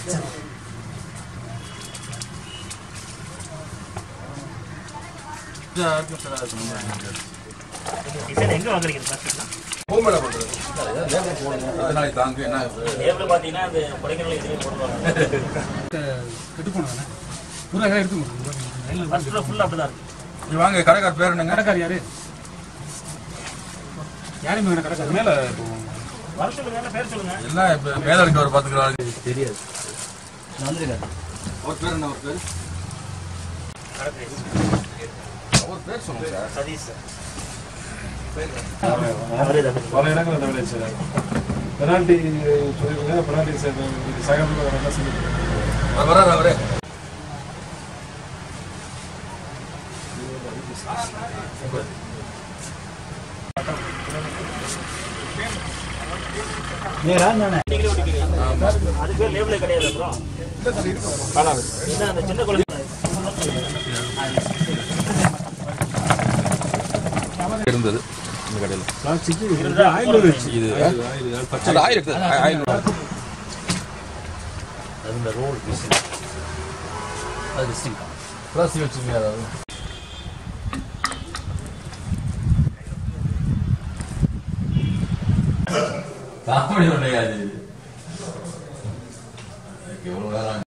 design எங்க வாங்குறீங்க பாத்தீங்கன்னா பூமேல பண்றது அதனால தாங்க என்ன லேபிள் பாத்தீங்கன்னா அந்த கொடைக்கானல் இதுலயே போடுவாங்க கெட்டு போனதானே பூரா எல்லாம் எடுத்து முடியும் ஃபர்ஸ்ட் ஃபுல்லா அப்படிதான் இருக்கு நீ வாங்க கடைக்கார் பேர் என்னங்க கடைக்கார் யாரு யாரும் வேணும் கடைக்கார் மேலே வர சொல்லுங்க பேர் சொல்லுங்க எல்லாம் இப்ப மேலாளுக்கு அவர் பாத்துக்கிறாரு தெரியாது வந்துருக்காரு அவர் பேர் என்ன அவர் பேர் அவர் பேர் சொல்லுங்க சார் சதீஷ் சார் பல இடங்கள் அந்த வேலையை செய்கிறாங்க பெனால்டி சொல்லியிருக்காங்க பெனால்டி சகல நல்லா சொல்லியிருக்காங்க அவர் வராரு அவரே நீங்களே ஒட்டிக்கிறீங்க அது பேர் லேபிளே கிடையாது அப்புறம் என்ன அந்த சின்ன குழந்தை இருந்தது இந்த கடையில் பிளாஸ்டிக்கு ஆயில் வந்துச்சு இது பச்சை அது ஆயில் இருக்குது ஆயில் அது இந்த ரோல் பீஸ் அது டிஸ்டிங் பிளாஸ்டிக் வச்சுருங்க அதாவது காமெடி ஒன்றையா அது எவ்வளோ நேரம்